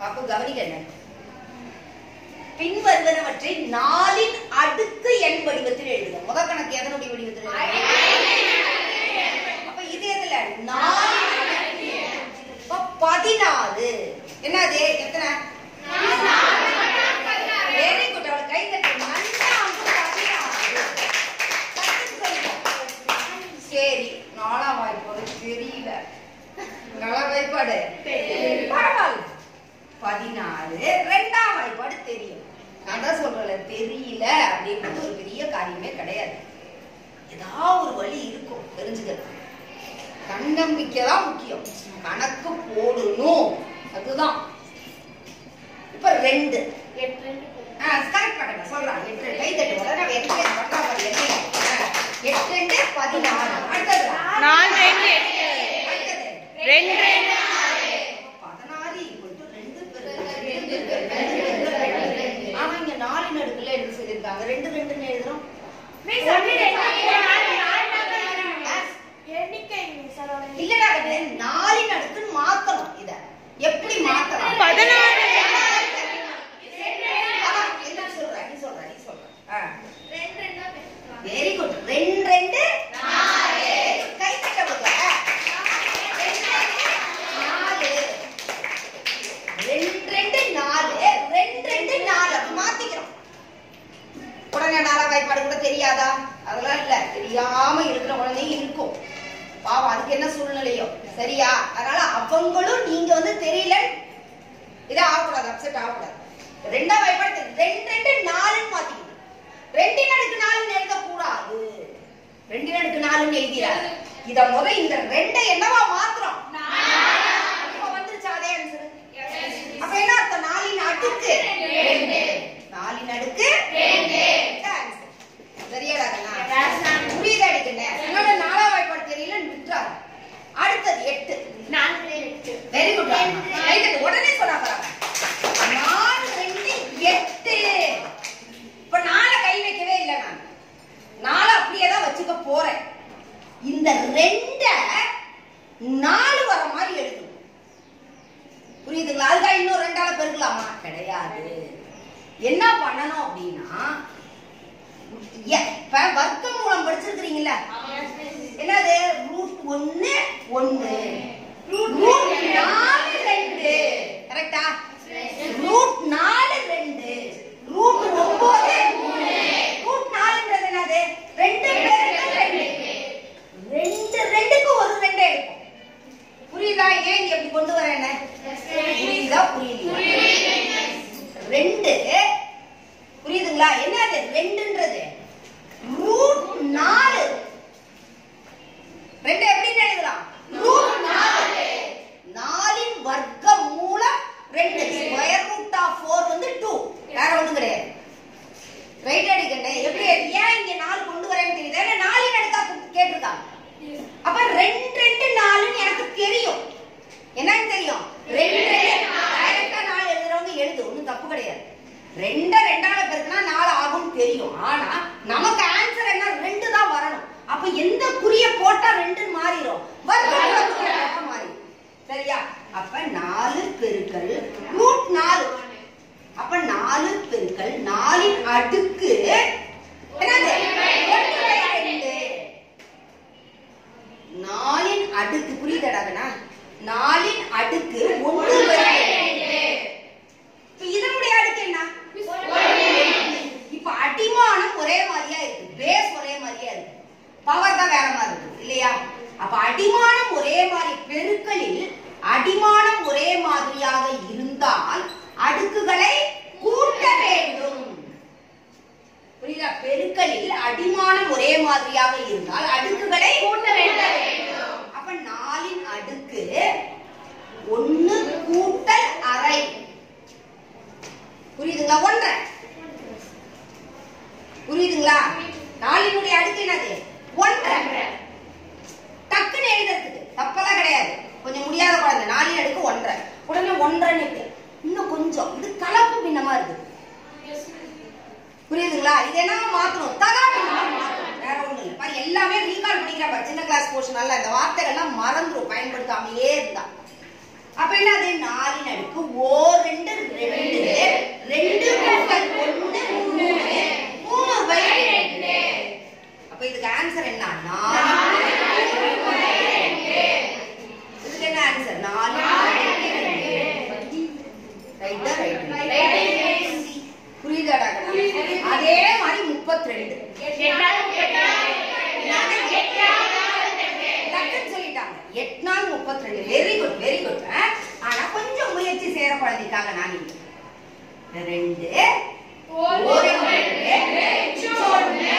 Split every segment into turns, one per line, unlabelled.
பாப்பு கவனிக்கணும் பின் வருவனவற்றை நாலின் அடுக்கு எண் வடிவத்தில் எழுதுக முத கணக்கு எதனுடைய வடிவத்தில் எழுதுக? அப்ப இது எதுல நாலின் அடுக்கு. அப்ப பதினாறு என்னது எத்தனை வெரி குட் அவள் கை தட்டு நன்றாக பதினாறு கத்துக்கணும். சரி நாலாம் வாய்ப்பாடு தெரியல நாலாம் வாய்ப்பாடு பரவாயில்ல பதினாறு ரெண்டாம் வாய்ப்பாடு தெரியும் நான் தான் சொல்றேன் தெரியல அப்படின்றது ஒரு பெரிய காரியமே கிடையாது ஏதாவது ஒரு வழி இருக்கும் தெரிஞ்சுக்கிறது தன்னம்பிக்கை தான் முக்கியம் கணக்கு போடணும் அதுதான் இப்ப ரெண்டு கரெக்ட் பண்ண சொல்றான் எட்டு கை தட்டு உடனே அவன் எட்டு பண்றா பாரு எட்டு எட்டு ரெண்டு பதினாறு அடுத்தது
நாலு ரெண்டு எட்டு
அடுத்தது
ரெண்டு ரெண்டு
பதினாறு equal to ரெண்டு பெருக்கல் ரெண்டு பெருக்கல் ரெண்டு பெருக்கல். ஆனா இங்க நாலு நடுக்குல எழுத சொல்லியிருக்காங்க ரெண்டு ரெண்டுன்னு எழுதுறோம் இல்லடா இது நாலின் அடுக்குன்னு மாத்தணும் இத எப்படி மாத்தலாம்
பதினாறு.
அதான், என்ன சொல்ற நீ சொல்ற நீ சொல்ற வெரி குட் ரெண்டு ரெண்டு கை தட்ட கொடுக்க நாலு ரெண்டு ரெண்டு நாலு ரெண்டு ரெண்டு நாலு அப்படி மாத்திக்கிறோம் உடனே நாலா வாய்ப்பாடு கூட தெரியாதா அதெல்லாம் இல்ல தெரியாம இருக்கிற உடனே இருக்கும் பாவம் அதுக்கு என்ன சூழ்நிலையோ சரியா அதனால அவங்களும் நீங்க வந்து தெரியல இதை ஆகக்கூடாது அப்செட் ஆகக்கூடாது ரெண்டாம் வாய்ப்பாடு தெரி- ரெண்டு ரெண்டு நாலுன்னு மாத்திக்கணும் ரெண்டின் அடுக்கு நாலுன்னு எழுதக்கூடாது ரெண்டின் அடுக்கு நாலுன்னு எழுதிடாது இத முத இந்த ரெண்டை என்னவா மாத்துறோம் இப்ப வந்துருச்சு அதே ஆன்சர் அப்ப என்ன அர்த்தம் நாலின் அடுக்கு ரெண்டு நாலின் அடுக்கு ரெண்டு answer. சரியாடா கண்ணா? புரியுதா அடிக்கண்ணே உன்னோட நாலாம் வாய்ப்பாடு தெரியலன்னு விட்டுறாரு அடுத்தது எட்டு வெரி குட் உடனே சொன்னா பாருங்க நாலு ரெண்டு எட்டு இப்ப நாளை கை வைக்கவே இல்லை நான் நாளை அப்படியே தான் வச்சுக்க போறேன் இந்த ரெண்ட நாலு வர மாதிரி எழுதணும் புரியுதுங்களா அதுக்காக இன்னும் ரெண்டால பெருக்கலாமா கிடையாது என்ன பண்ணணும் அப்படின்னா எ- இப்ப வர்க்க மூலம் படிச்சிருக்கிறீங்கல்ல என்னது ரூட் ஒன்னு ஒன்னு ரூட் நாலு ரெண்டு கரெக்டா ரூட் நாலு ரெண்டு ரூட் ஒன்பது மூணு ரூட் நாலுன்றது என்னது ரெண்டு பெருக்கல் ரெண்டு ரெண்டு ரெண்டுக்கு ஒரு ரெண்டு எடுக்கும் புரியுதா ஏன் இங்க எப்படி கொண்டு வரேன்னு புரியுதா புரியுது ரெண்டு புரியுதுங்களா என்னது ரெண்டுன்றது ரூட் நாலு ரெண்டு எப்படி எழுதலாம் ரூட் நாலு நாலின் வர்க்க மூலம் ரெண்டு ஸ்கொயர் ரூட் ஆஃப் ஃபோர் வந்து டூ வேற ஒண்ணும் கிடையாது ரைட் அடிக்கண்டே எப்படி ஏன் இங்க நாலு கொண்டு வரேன்னு தெரியுது ஏன்னா நாலின் அடுக்கா கேட்டிருக்காங்க அப்ப ரெண்டு ரெண்டு நாலுன்னு எனக்கு தெரியும் என்னன்னு தெரியும் ரெண்டு டைரக்டா நாலு எழுதுறவங்க எழுது ஒண்ணும் தப்பு கிடையாது ரெண்ட ரெண்டால பெருக்கினா நாலு ஆகும்னு தெரியும் ஆனா நமக்கு ஆன்சர் என்ன ரெண்டு தான் வரணும் அப்ப எந்த குறிய போட்டா ரெண்டுன்னு மாறிடும் வர்க்கம் மாறிடும் சரியா அப்ப நாலு பெருக்கல் ரூட் நாலு அப்ப நாலு பெருக்கல் நாலின் அடுக்கு என்னது ஒன்று பை ரெண்டு நாலின் அடுக்கு புரியுதடாகனா நாலின் அடுக்கு ஒன்று பை ரெண்டு இப்ப இதனுடைய அடுக்கு என்ன இப்ப அடிமானம் ஒரே மாதிரியா இருக்கு பேஸ் ஒரே மாதிரியா இருக்கு பவர் தான் வேற மாதிரி இருக்கு இல்லையா அப்ப அடிமானம் ஒரே மாதிரி பெருக்கலில் அடிமானம் ஒரே மாதிரியாக இருந்தால் அடுக்குகளை கூட்ட வேண்டும் புரியுதா பெருக்கலில் அடிமானம் ஒரே மாதிரியாக இருந்தால் அடுக்குகளை கூட்ட வேண்டும் அப்ப நாலின் அடுக்கு ஒன்னு கூட்டல் அரை புரியுதுங்களா ஒன்றரை புரியுதுங்களா நாலினுடைய அடுக்கு என்னது ஒன்றரை டக்குன்னு எழுதுறதுக்கு தப்பெல்லாம் கிடையாது கொஞ்சம் முடியாத குழந்தை நாலின் அடுக்கு ஒன்றரை உடனே ஒன்றரைன்னு இருக்கு. இன்னும் கொஞ்சம் இது கலப்பு பின்னமா இருக்கு புரியுதுங்களா இது என்ன மாத்தணும் தகா பின்னமா மாத்தணும் வேற ஒண்ணும் இல்லை பாரு எல்லாமே ரீகால் பண்ணிக்கிறப்ப சின்ன கிளாஸ் போர்ஷன் எல்லாம் இந்த வார்த்தைகள்லாம் மறந்துரும் பயன்படுத்தாமலே இருந்தா அப்ப என்னது நாலின் அடுக்கு ஓர் ரெண்டு ரெண்டு ரெண்டு கூட்டல் ஒண்ணு மூணு மூணு பை ரெண்டு அப்ப இதுக்கு ஆன்சர் என்ன நாலு இதுக்கு என்ன ஆன்சர் நாலு ரைட்டா ரைட் புரியுதாடா கண்ணா? அதே மாதிரி முப்பத்தி ரெண்டு டக்குன்னு சொல்லிட்டாங்க எட்டு நாள் முப்பத்தி ரெண்டு வெரி குட் வெரி குட் ஆனா கொஞ்சம் முயற்சி செய்யற குழந்தைக்காக நான் இங்க. ரெண்டு ஒரு ரெண்டு, ஒண்ணு,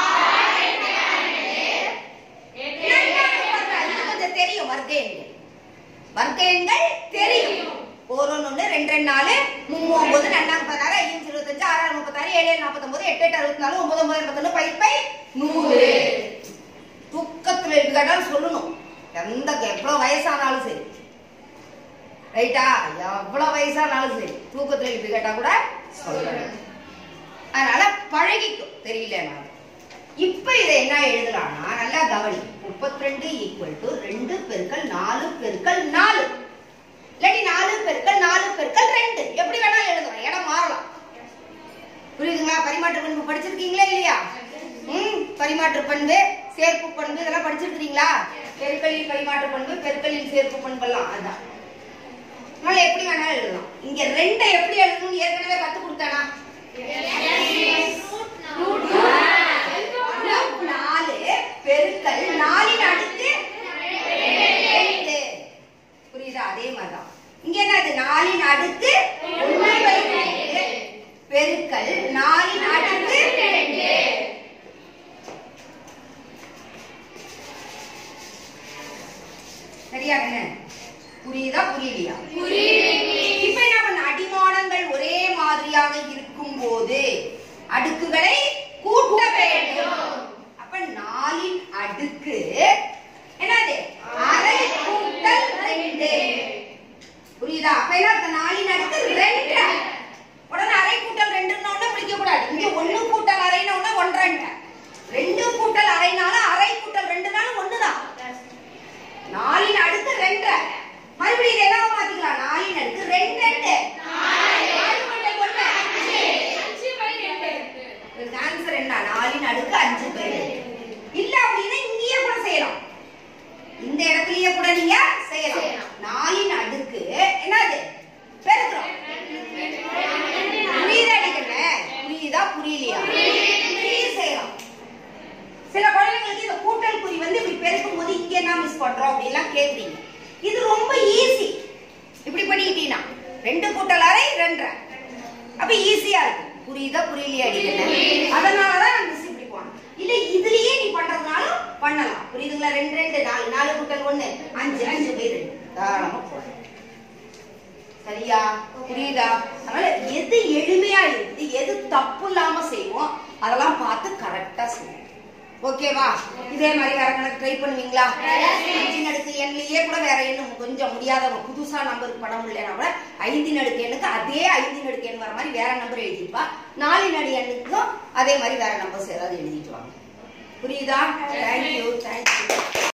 இது கொஞ்சம் தெரியும் வர்க்க எண்கள் வர்க்க எண்கள் தெரியும் ஒரு ஒண்ணு ஒண்ணு ரெண்டு ரெண்டு நாலு மூணு ஒன்பது ரெண்டாம் பதினாறு ஐந்து இருபத்தஞ்சு ஆறாறு முப்பத்தாறு ஏழு ஏழு நாற்பத்தொன்பது எட்டு எட்டு அறுபத்தி நாலு ஒன்பது ஒன்பது எண்பத்தொன்னு பை பை நூறு துக்கத்துல இருக்காட்டாலும் சொல்லணும் எந்த எவ்வளவு வயசானாலும் சரி ரைட்டா எவ்வளவு வயசானாலும் சரி தூக்கத்துல எழுப்பி கேட்டா கூட சொல்லணும் அதனால பழகிக்கும் தெரியல இப்ப இதை என்ன எழுதலாம்னா நல்லா கவனி முப்பத்தி ரெண்டு ஈக்குவல் டு ரெண்டு பெருக்கல் நாலு பெருக்கல் நாலு இல்லாட்டி நாலு பெருக்கல் நாலு பெருக்கல் ரெண்டு எப்படி வேணாலும் எழுதலாம் இடம் மாறலாம் புரியுதுங்களா பரிமாற்று பண்பு படிச்சிருக்கீங்களா இல்லையா ம் பரிமாற்று பண்பு சேர்ப்பு பண்பு இதெல்லாம் படிச்சிருக்கீங்களா பெருக்கலில் பரிமாற்று பண்பு பெருக்கலில் சேர்ப்பு பண்பெல்லாம் அதான் அதனால எப்படி வேணாலும் எழுதலாம் இங்க ரெண்டை எப்படி எழுதணும்னு ஏற்கனவே கத்து கொடுத்தானா நாலு பெருக்கல் நாலின் அடுத்து ரெண்டு புரியுதா அதே மாதிரிதான் இங்க என்னது நாலின் அடுத்து ஒண்ணு பை ரெண்டு பெருக்கல் நாலின் அடுத்து ரெண்டு சரியா கண்ணு புரியுதா புரியலையா இப்ப என்ன பண்ண அடிமானங்கள் ஒரே மாதிரியாக இருக்கும் போது அடுக்குகளை கூட்ட வேண்டும் அப்ப நாலின் அடுக்கு என்னது அரை கூட்டல் ரெண்டு புரியுதா அப்ப என்ன அர்த்தம்? நாலின் அடுக்கு ரெண்டு உடனே அரை கூட்டல் ரெண்டுன்னு உடனே பிடிக்க கூடாது இங்க ஒண்ணு கூட்டல் அரைன்னு உடனே ஒன்றரை ரெண்டு கூட்டல் அரைனாலும் அரை கூட்டல் ரெண்டுனாலும் ஒண்ணுதான் நாலின் அடுக்கு ரெண்டு மறுபடியும் இதை என்னவா மாத்திக்கலாம் நாலின் அடுக்கு ரெண்டு ரெண்டு நாலு கூட்டல் ஒண்ணு. இதுக்கு ஆன்சர் என்ன நாலின் அடுக்கு அஞ்சு பேர் இல்ல அப்படின்னா இங்கேயே கூட செய்யலாம் இந்த இடத்துலயே கூட நீங்க செய்யலாம் நாலின் அடுக்கு என்னது பெருக்கிறோம் புரியுதா அடிக்கல புரியுதா புரியலையா புரியுது செய்யலாம் சில குழந்தைங்களுக்கு இந்த கூட்டல் குறி வந்து இப்படி பெருக்கும் போது இங்க என்ன மிஸ் பண்றோம் அப்படிலாம் கேக்குறீங்க இது ரொம்ப ஈஸி இப்படி பண்ணிக்கிட்டீங்கன்னா ரெண்டு கூட்டல் அரை ரெண்டரை அப்ப ஈஸியா இருக்கு புரியுதா புரியலையா அடிக்கல அதனாலதான் மிஸ் இப்படி போனோம் இல்ல இதுலயே நீ பண்றதுனாலும் பண்ணலாம் புரியுதுங்களா ரெண்டு ரெண்டு நாலு நாலு கூட்டல் ஒண்ணு அஞ்சு அஞ்சு பை ரெண்டு தாராளமா போடலாம் சரியா புரியுதா அதனால எது எளிமையா இருந்து எது தப்பு இல்லாம செய்வோம் அதெல்லாம் பார்த்து கரெக்டா செய்வோம் ஓகேவா இதே மாதிரி வேற கணக்கு ட்ரை பண்ணுவீங்களா அஞ்சின் அடுக்கு எண்ணிலேயே கூட வேற எண்ணு கொஞ்சம் முடியாதவங்க புதுசா நம்பருக்கு படம் இல்லைன்னா கூட ஐந்தின் அடுக்கு எண்ணுக்கு அதே ஐந்தின் அடுக்கு எண் வர மாதிரி வேற நம்பர் எழுதிப்பா நாலின் அடி எண்ணுக்கும் அதே மாதிரி வேற நம்பர்ஸ் ஏதாவது எழுதிட்டு வாங்க புரியுதா தேங்க்யூ தேங்க்யூ